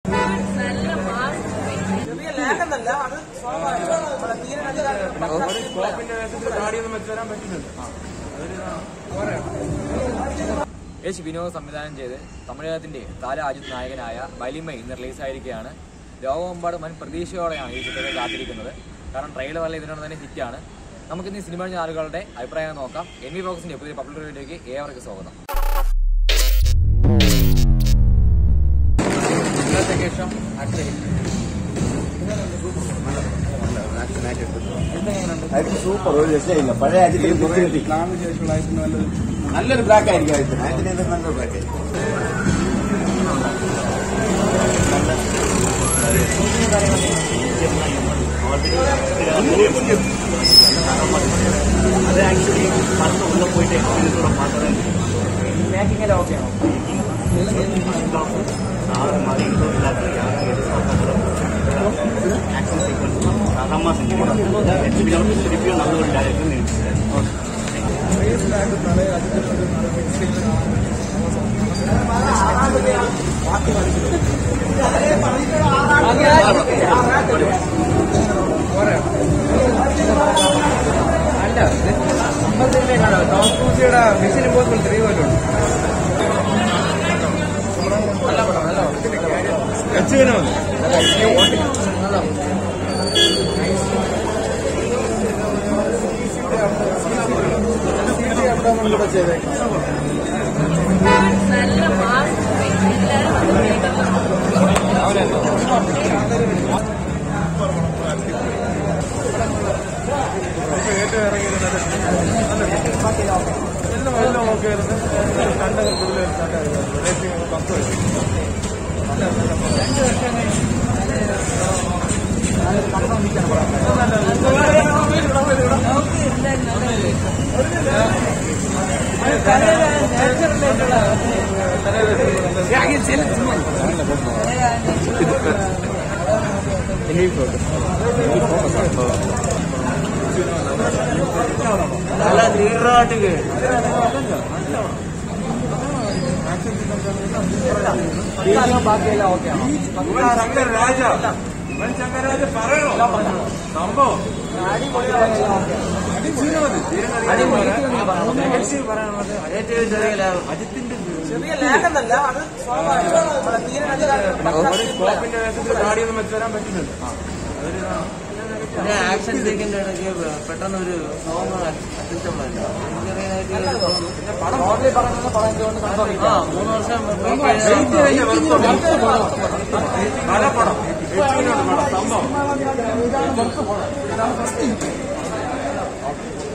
നല്ല മാർക്ക് ചെറിയ ലാഗ് എന്നല്ല അത് സ്വാഭാവികം നമ്മുടെ തീരെ രണ്ട് കാര്യം സ്കോപ്പിന്റെ വേഷത്തിൽ താടിയൊന്നും വെച്ച് വരാൻ പറ്റുന്നുണ്ട് എച്ച് വിനോദ് സംവിധാനം ചെയ്ത് തമിഴകത്തിന്റെ താര അജിത് നായകനായ വലിമ ഇന്ന് റിലീസായിരിക്കുകയാണ് ലോകമെമ്പാടും വൻ പ്രതീക്ഷയോടെയാണ് ഈ ചിത്രത്തെ കാത്തിരിക്കുന്നത് കാരണം ട്രെയിലർ വല്ല ഇതിനോട് തന്നെ ഹിറ്റാണ് നമുക്കിന്ന് ഈ സിനിമ കഴിഞ്ഞ ആളുകളുടെ അഭിപ്രായം നോക്കാം എൻ വി ബോക്സിന്റെ പുതിയ പബ്ലിക് റിവ്യൂയിലേക്ക് ഏവർക്ക് സ്വാഗതം ഇന്നത്തെ ശേഷം ആയിരിക്കും സൂപ്പർ ഒരു രക്ഷയില്ല പഴയ അജിത്തിന് കുത്തി കിട്ടി നല്ലൊരു ബ്ലാക്ക് ആയിരിക്കും അജിത്തിന് അജിന് ഇത് നല്ലൊരു ബ്ലാക്ക് ആയിരിക്കും അത് ആക്ച്വലി പണ്ട് ഉള്ള പോയിട്ട് എക്സ്പീരിയൻസോടെ മാത്രമേ മേക്കിംഗ് ഓക്കെയാണോ സാറ് மாதிரி இல்லாத யாரும் எதிர்பார்க்காத ஆக்ஷன் சீக்வன்ஸ் சாதாரணமாக செஞ்சுருக்காங்க திருப்பியும் திருப்பியும் நல்ல ஒரு டேரக்டர் நினைச்சிருக்காரு അല്ല സംബന്ധിച്ചിലേക്കാണോ ടോം ക്രൂസിയുടെ മിഷൻ ഇമ്പോസിബിൾ ത്രീ പോയിട്ടുണ്ട് നല്ല മാർക്ക് എല്ലാവരും എല്ലാം ഓക്കെ ആയിരുന്നു കണ്ടത് കൂടുതൽ സ്റ്റാർട്ടായിരുന്നു റേറ്റിംഗ് പത്ത് നല്ല ലീഡറായിട്ട് ബാക്കിയെല്ലാം ഓക്കെയാണോ ശങ്കർ രാജ ഇവൻ ശങ്കർ രാജ പറയണോ സംഭവം ചെറിയ ലാഗ് എന്നല്ല അത് സ്വാഭാവികം നമ്മുടെ തീരെ രണ്ട് കാര്യം സ്കോപ്പിന്റെ വേഷത്തിൽ താടിയൊന്നും വെച്ച് വരാൻ പറ്റുന്നുണ്ട് പിന്നെ ആക്ഷൻ സീക്കിന്റെ ഇടയ്ക്ക് പെട്ടെന്ന് ഒരു സോങ് അത്യുത്തമല്ല ഓൺലി പറയുന്നത് പടം എന്തുകൊണ്ട് കണ്ടോ ആ മൂന്ന് വർഷം wait ചെയ്ത് കലപ്പടം എച്ചിനോട് പടം സംഭവം